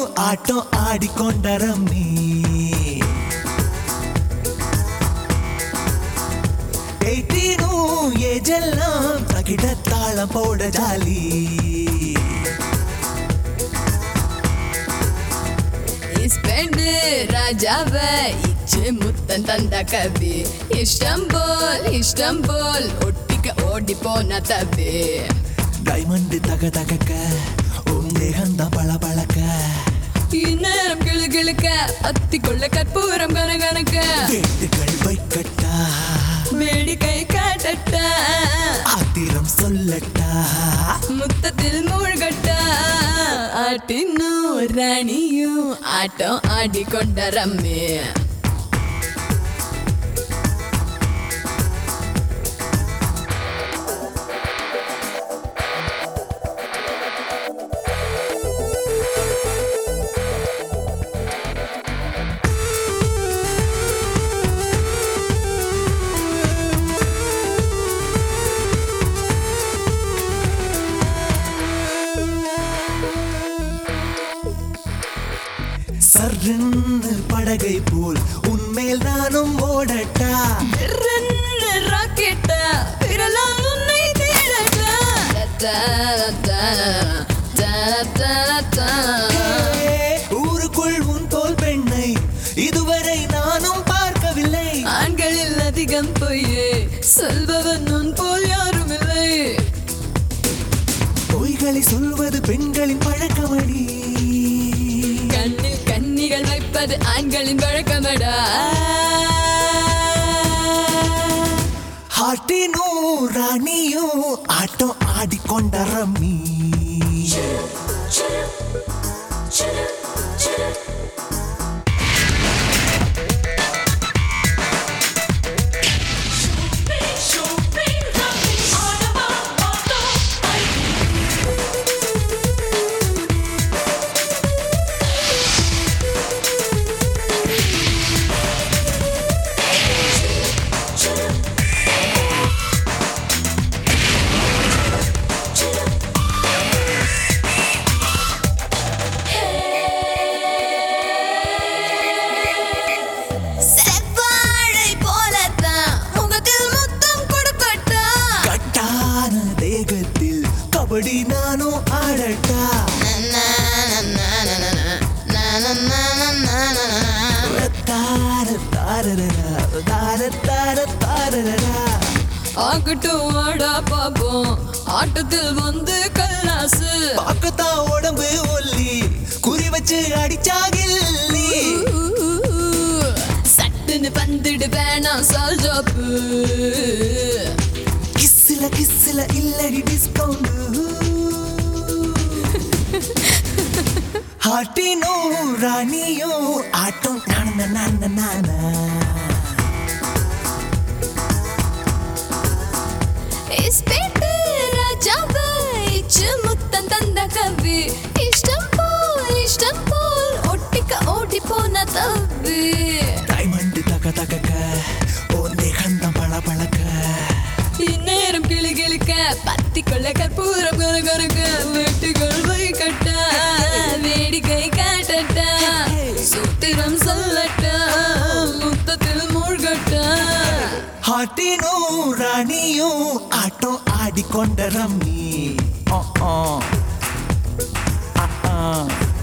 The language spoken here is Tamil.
ஆட்டம் ஆடிக்கொண்ட ரம்மி எயிட்டீனும் ஏஜெல்லாம் தகிட தாளம் போட ஜாலி இஸ்பெண்டு ராஜாவ இச்சு முத்தன் தந்த கவி இஷ்டம் போல் இஷ்டம் போல் ஒட்டிக்க ஓடி போன தவி டைமண்ட் தக தகக்க உன் தேகந்தான் பள பழக்க இந்நேரம் கிளு கிளுக்க அத்தி கொள்ள கற்பூரம் கனகனக்க வேட்டுகள் வைக்கட்டா வேடிக்கை காட்டட்டா ஆத்திரம் சொல்லட்டா முத்தத்தில் மூழ்கட்டா ஆட்டினும் ராணியும் ஆட்டம் ஆடிக்கொண்ட ரம்மே சர்ன்னு படகை போல் உன்மேல் நானும் ஓடட்டா ரெண்டு ராக்கெட்டா விரலால் உன்னை தேடட்டா தா, தா, தா, தா, தா. ஏ, ஊருக்குள் உன் தோல் பெண்ணை இதுவரை நானும் பார்க்கவில்லை ஆண்களில் அதிகம் பொய்யே சொல்பவன் உன் போல் யாரும் இல்லை பொய்களை சொல்வது பெண்களின் பழக்கமடி கண்ணில் கன்னிகள் வைப்பது ஆண்களின் வழக்கமடா ஹாட்டினும் ராணியும் ஆட்டம் ஆடிக்கொண்ட ரம்மி செவ்வாழை போலத்தான் முகத்தில் முத்தம் கொடுக்கட்டா கட்டான தேகத்தில் கபடி நானும் ஆடட்டா தார தாரரா தார தார தாரரா ஆகட்டும் வாடா பாப்போம் ஆட்டத்தில் வந்து கல்லாசு பார்க்கத்தான் உடம்பு ஒல்லி குறி வச்சு அடிச்சாகில்லி சட்டுன்னு பந்துடு வேணாம் சால் ஜாப்பு கிஸ்ல கிஸ்ல இல்லடி டிஸ்கவுண்ட் ஹாட்டினோ ராணியோ ஆட்டம் நான நான நான இஸ்பேட்டு ராஜாவை இச்சு முத்தம் தந்த கவி இஷ்டம் போல் இஷ்டம் போல் ஒட்டிக்க ஓடி போன தவி டைமண்ட் தக தகக்க ஓந்தே கந்தம் பள பழக்க இந்நேரம் கிளி கிளிக்க பத்தி கொள்ள கற்பூரம் கொர கொரக்க வெட்டுகள் வைக்கட்டா வேடிக்கை காட்டட்டா சூத்திரம் சொல்லட்டா முத்தத்தில் மூழ்கட்டா ஹாட்டினோ ராணியோ ஆட்டம் ஆடிக்கொண்ட ரம்மி ஆ, ஆ. ஆ, ஆ.